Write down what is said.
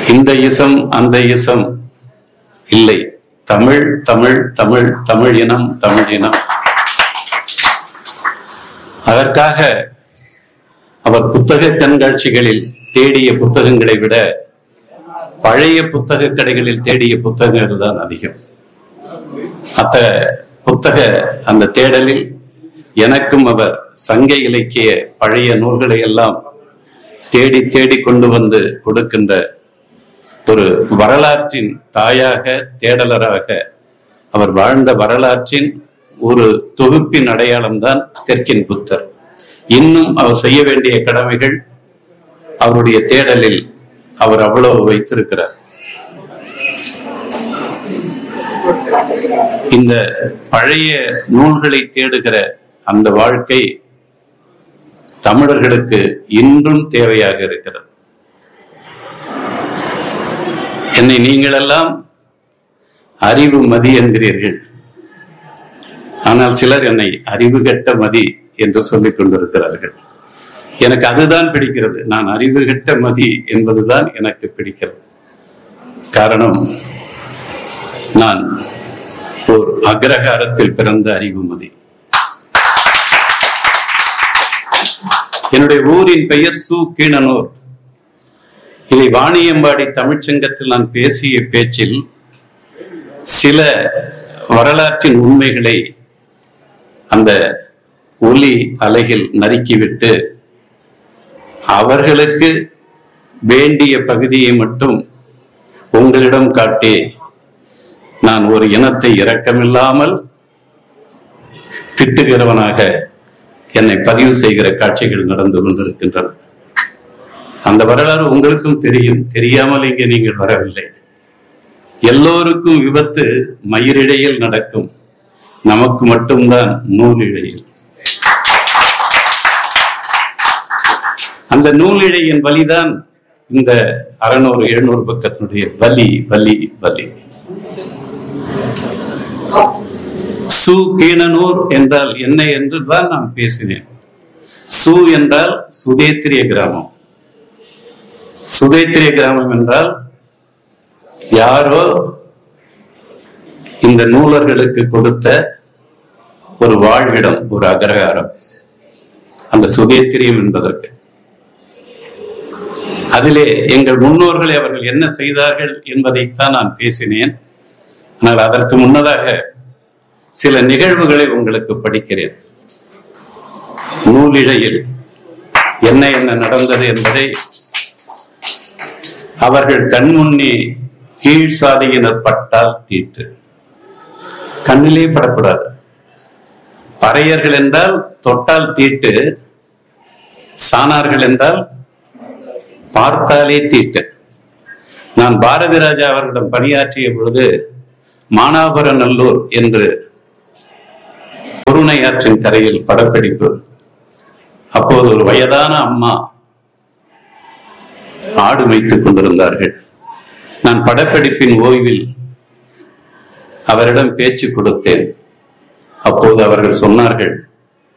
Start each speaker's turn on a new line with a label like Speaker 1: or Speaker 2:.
Speaker 1: இந்த இசம் அந்த இசம் இல்லை தமிழ் தமிழ் தமிழ் தமிழ் இனம் தமிழ் இனம் அதற்காக அவர் புத்தக கண்காட்சிகளில் தேடிய புத்தகங்களை விட பழைய புத்தக கடைகளில் தேடிய புத்தகங்கள் தான் அதிகம் அத்த புத்தக அந்த தேடலில் எனக்கும் அவர் சங்க இலக்கிய பழைய நூல்களை எல்லாம் தேடி தேடி கொண்டு வந்து கொடுக்கின்ற ஒரு வரலாற்றின் தாயாக தேடலராக அவர் வாழ்ந்த வரலாற்றின் ஒரு தொகுப்பின் அடையாளம்தான் தெற்கின் புத்தர் இன்னும் அவர் செய்ய வேண்டிய கடமைகள் அவருடைய தேடலில் அவர் அவ்வளவு வைத்திருக்கிறார் இந்த பழைய நூல்களை தேடுகிற அந்த வாழ்க்கை தமிழர்களுக்கு இன்றும் தேவையாக இருக்கிறது என்னை நீங்களெல்லாம் அறிவு மதி என்கிறீர்கள் ஆனால் சிலர் என்னை அறிவு கெட்ட மதி என்று சொல்லிக் கொண்டிருக்கிறார்கள் எனக்கு அதுதான் பிடிக்கிறது நான் அறிவு கெட்ட மதி என்பதுதான் எனக்கு பிடிக்கிறது காரணம் நான் ஒரு அக்ரஹாரத்தில் பிறந்த அறிவுமதி என்னுடைய ஊரின் பெயர் சு கீழனூர் இதை வாணியம்பாடி தமிழ்ச்சங்கத்தில் நான் பேசிய பேச்சில் சில வரலாற்றின் உண்மைகளை அந்த ஒலி அலையில் நறுக்கிவிட்டு அவர்களுக்கு வேண்டிய பகுதியை மட்டும் உங்களிடம் காட்டி நான் ஒரு இனத்தை இரக்கமில்லாமல் திட்டுகிறவனாக என்னை பதிவு செய்கிற காட்சிகள் நடந்து கொண்டிருக்கின்றன அந்த வரலாறு உங்களுக்கும் தெரியும் தெரியாமல் இங்கே நீங்கள் வரவில்லை எல்லோருக்கும் விபத்து மயிரிழையில் நடக்கும் நமக்கு மட்டும்தான் நூலிழையில் அந்த நூலிழையின் வலிதான் இந்த அறநூறு எழுநூறு பக்கத்தினுடைய வலி வலி வலி சு கீணனூர் என்றால் என்ன என்று தான் நான் பேசினேன் சு என்றால் சுதேத்திரிய கிராமம் சுதேத்திரிய கிராமம் என்றால் யாரோ இந்த நூலர்களுக்கு கொடுத்த ஒரு வாழ்விடம் ஒரு அகரகாரம் அந்த சுதேத்திரியம் என்பதற்கு அதிலே எங்கள் முன்னோர்களை அவர்கள் என்ன செய்தார்கள் என்பதைத்தான் நான் பேசினேன் ஆனால் அதற்கு முன்னதாக சில நிகழ்வுகளை உங்களுக்கு படிக்கிறேன் நூலிழையில் என்ன என்ன நடந்தது என்பதை அவர்கள் கண்முன்னே கீழ் சாதியினர் பட்டால் தீட்டு கண்ணிலே படக்கூடாது பறையர்கள் என்றால் தொட்டால் தீட்டு சானார்கள் என்றால் பார்த்தாலே தீட்டு நான் பாரதி ராஜா அவர்களிடம் பணியாற்றிய பொழுது மானாபுரநல்லூர் என்று பொருணை ஆற்றின் கரையில் படப்பிடிப்பு அப்போது ஒரு வயதான அம்மா ஆடு மேய்த்துக் கொண்டிருந்தார்கள் நான் படப்பிடிப்பின் ஓய்வில் அவரிடம் பேச்சு கொடுத்தேன் அப்போது அவர்கள் சொன்னார்கள்